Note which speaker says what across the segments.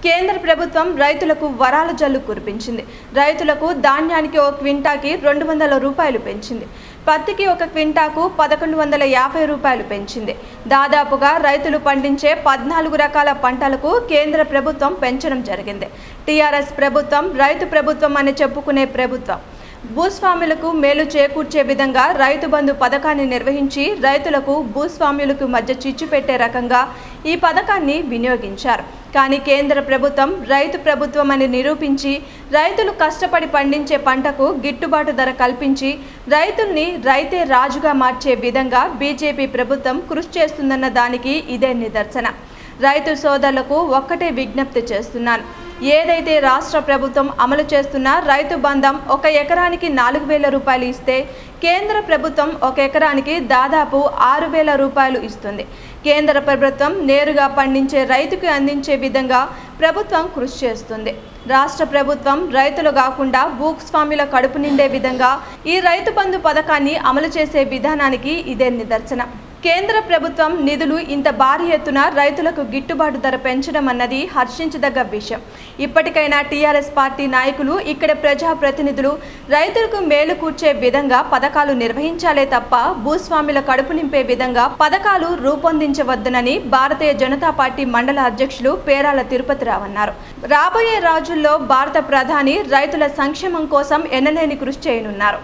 Speaker 1: కేంద్ర ప్రభుత్వం రైతులకు వరాల జల్లు కురిపించింది రైతులకు ధాన్యానికి ఒక క్వింటాకి రెండు వందల రూపాయలు పెంచింది పత్తికి ఒక క్వింటాకు పదకొండు వందల యాభై రూపాయలు పెంచింది దాదాపుగా రైతులు పండించే పద్నాలుగు రకాల పంటలకు కేంద్ర ప్రభుత్వం పెంచడం జరిగింది టీఆర్ఎస్ ప్రభుత్వం రైతు ప్రభుత్వం అని చెప్పుకునే ప్రభుత్వం భూస్వాములకు మేలు చేకూర్చే విధంగా రైతు బంధు పథకాన్ని నిర్వహించి రైతులకు భూస్వామ్యులకు మధ్య చిచ్చు పెట్టే రకంగా ఈ పథకాన్ని వినియోగించారు కానీ కేంద్ర ప్రభుత్వం రైతు ప్రభుత్వం అని నిరూపించి రైతులు కష్టపడి పండించే పంటకు గిట్టుబాటు ధర కల్పించి రైతుల్ని రైతే రాజుగా మార్చే విధంగా బీజేపీ ప్రభుత్వం కృషి చేస్తుందన్న దానికి ఇదే నిదర్శన రైతు సోదరులకు ఒక్కటే విజ్ఞప్తి చేస్తున్నాను ఏదైతే రాష్ట్ర ప్రభుత్వం అమలు చేస్తున్న రైతు బంధం ఒక ఎకరానికి నాలుగు వేల రూపాయలు ఇస్తే కేంద్ర ప్రభుత్వం ఒక ఎకరానికి దాదాపు ఆరు వేల రూపాయలు ఇస్తుంది కేంద్ర ప్రభుత్వం నేరుగా పండించే రైతుకు అందించే విధంగా ప్రభుత్వం కృషి చేస్తుంది రాష్ట్ర ప్రభుత్వం రైతులు కాకుండా భూస్వాముల కడుపు నిండే విధంగా ఈ రైతు బంధు పథకాన్ని అమలు చేసే విధానానికి ఇదే నిదర్శనం కేంద్ర ప్రభుత్వం నిధులు ఇంత భారీ ఎత్తున రైతులకు గిట్టుబాటు ధర పెంచడం అన్నది హర్షించదగ్గ విషయం ఇప్పటికైనా టీఆర్ఎస్ పార్టీ నాయకులు ఇక్కడ ప్రజాప్రతినిధులు రైతులకు మేలు కూర్చే విధంగా పథకాలు నిర్వహించాలే తప్ప భూస్వాముల కడుపు నింపే విధంగా పథకాలు రూపొందించవద్దునని భారతీయ జనతా పార్టీ మండల అధ్యక్షులు పేరాల తిరుపతిరావు అన్నారు రాబోయే రోజుల్లో భారత ప్రధాని రైతుల సంక్షేమం కోసం ఎన్నలేని కృషి చేయనున్నారు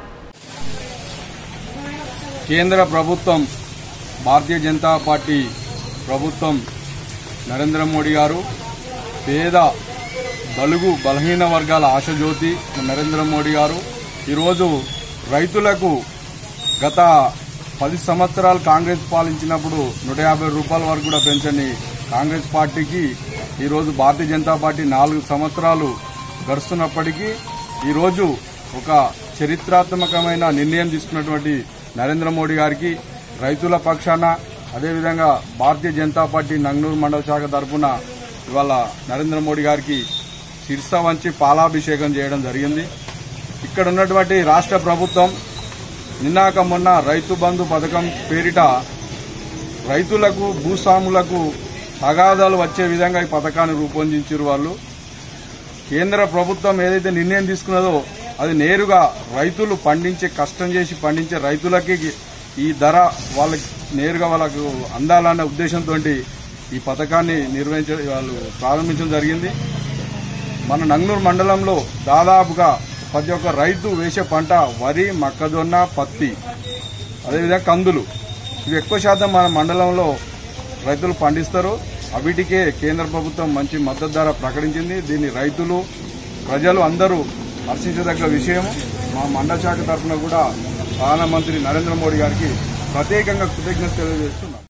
Speaker 2: కేంద్ర ప్రభుత్వం భారతీయ జనతా పార్టీ ప్రభుత్వం నరేంద్ర మోడీ గారు పేద బలుగు బలహీన వర్గాల ఆశజ్యోతి నరేంద్ర మోడీ గారు ఈరోజు రైతులకు గత పది సంవత్సరాలు కాంగ్రెస్ పాలించినప్పుడు నూట యాభై రూపాయల వరకు కూడా పెంచని కాంగ్రెస్ పార్టీకి ఈరోజు భారతీయ జనతా పార్టీ నాలుగు సంవత్సరాలు గడుస్తున్నప్పటికీ ఈరోజు ఒక చరిత్రాత్మకమైన నిర్ణయం తీసుకున్నటువంటి నరేంద్ర మోడీ గారికి రైతుల పక్షాన అదేవిధంగా భారతీయ జనతా పార్టీ నంగనూరు మండల శాఖ తరఫున ఇవాళ నరేంద్ర మోడీ గారికి శిరస వంచి పాలాభిషేకం చేయడం జరిగింది ఇక్కడ ఉన్నటువంటి రాష్ట్ర ప్రభుత్వం నిన్నాక మొన్న రైతు బంధు పథకం పేరిట రైతులకు భూస్వాములకు తగాదాలు వచ్చే విధంగా ఈ పథకాన్ని రూపొందించారు వాళ్ళు కేంద్ర ప్రభుత్వం ఏదైతే నిర్ణయం తీసుకున్నదో అది నేరుగా రైతులు పండించే కష్టం చేసి పండించే రైతులకి ఈ ధర వాళ్ళకి నేరుగా వాళ్ళకు అందాలన్న ఉద్దేశంతో ఈ పథకాన్ని నిర్వహించ వాళ్ళు ప్రారంభించడం జరిగింది మన నంగనూరు మండలంలో దాదాపుగా ప్రతి ఒక్క రైతు వేసే పంట వరి మొక్కజొన్న పత్తి అదేవిధంగా కందులు ఇవి ఎక్కువ శాతం మన మండలంలో రైతులు పండిస్తారు అవిటికే కేంద్ర ప్రభుత్వం మంచి మద్దతు ధర ప్రకటించింది దీన్ని రైతులు ప్రజలు అందరూ హర్షించదగ్గ విషయం మా మండల శాఖ తరఫున కూడా ప్రధానమంత్రి నరేంద్ర మోడీ గారికి ప్రత్యేకంగా కృతజ్ఞత తెలియజేస్తున్నాం